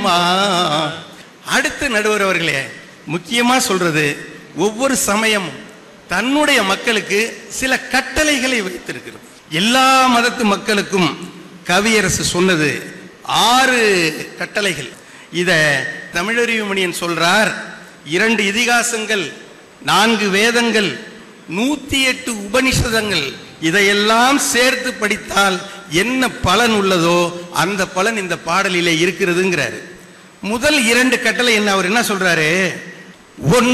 ஆமா. அடுத்து நடுவர் அவர்களே முக்கியமா சொல்றது ஒவ்வொரு சமயமும் தன்னுடைய மக்களுக்கு சில கட்டளைகளை வைத்திருக்கிறது எல்லா மதத்து மக்களுக்கும் கவியரசு சொன்னது ஆறு கட்டளைகள் இத தமிழறிவு மணியன் சொல்றார் இரண்டு இதிகாசங்கள் நான்கு வேதங்கள் நூத்தி எட்டு உபனிஷதங்கள் இதையெல்லாம் சேர்த்து படித்தால் என்ன பலன் உள்ளதோ அந்த பலன் இந்த பாடலிலே இருக்கிறதுங்கிறாரு முதல் இரண்டு கட்டளை என்ன அவர் என்ன சொல்றாரு ஒன்று